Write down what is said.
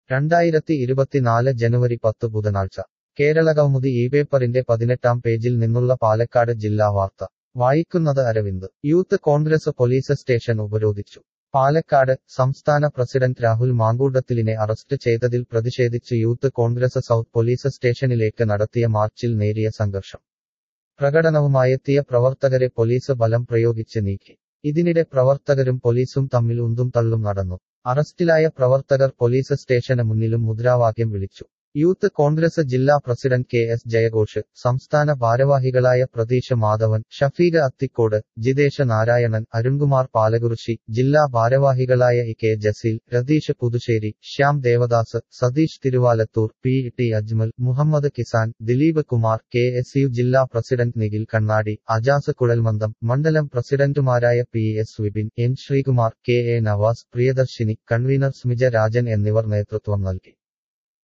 രണ്ടായിരത്തി ഇരുപത്തിനാല് ജനുവരി പത്ത് ബുധനാഴ്ച കേരളകൗമുദി ഈ പേപ്പറിന്റെ പതിനെട്ടാം പേജിൽ നിന്നുള്ള പാലക്കാട് ജില്ലാ വാർത്ത വായിക്കുന്നത് അരവിന്ദ് യൂത്ത് കോൺഗ്രസ് പോലീസ് സ്റ്റേഷൻ ഉപരോധിച്ചു പാലക്കാട് സംസ്ഥാന പ്രസിഡന്റ് രാഹുൽ മാങ്കൂട്ടത്തിലിനെ അറസ്റ്റ് ചെയ്തതിൽ പ്രതിഷേധിച്ച് യൂത്ത് കോൺഗ്രസ് സൗത്ത് പോലീസ് സ്റ്റേഷനിലേക്ക് നടത്തിയ മാർച്ചിൽ നേരിയ സംഘർഷം പ്രകടനവുമായെത്തിയ പ്രവർത്തകരെ പോലീസ് ബലം പ്രയോഗിച്ച് നീക്കി ഇതിനിടെ പ്രവർത്തകരും പോലീസും തമ്മിൽ ഉന്തും തള്ളും നടന്നു അറസ്റ്റിലായ പ്രവർത്തകർ പോലീസ് സ്റ്റേഷന് മുന്നിലും മുദ്രാവാക്യം വിളിച്ചു യൂത്ത് കോൺഗ്രസ് ജില്ലാ പ്രസിഡന്റ് കെ എസ് ജയഘോഷ് സംസ്ഥാന ഭാരവാഹികളായ പ്രതീഷ് മാധവൻ ഷഫീഖ് അത്തിക്കോട് ജിതേഷ് നാരായണൻ അരുൺകുമാർ പാലകുറിശി ജില്ലാ ഭാരവാഹികളായ E K Jaseel Ratheesh Puthussery Shyam Devadas Satheesh Thiruvalathur P T Ajmal Muhammed Kisan Dileep Kumar K S U ജില്ലാ പ്രസിഡന്റ് നിഖിൽ കണ്ണാടി അജാസ് കുഴൽമന്ദം മണ്ഡലം പ്രസിഡന്റുമാരായ P S Vipin N Sreekumar K A Navas Priyadarshini convener Smija Rajan എന്നിവർ നേതൃത്വം നൽകി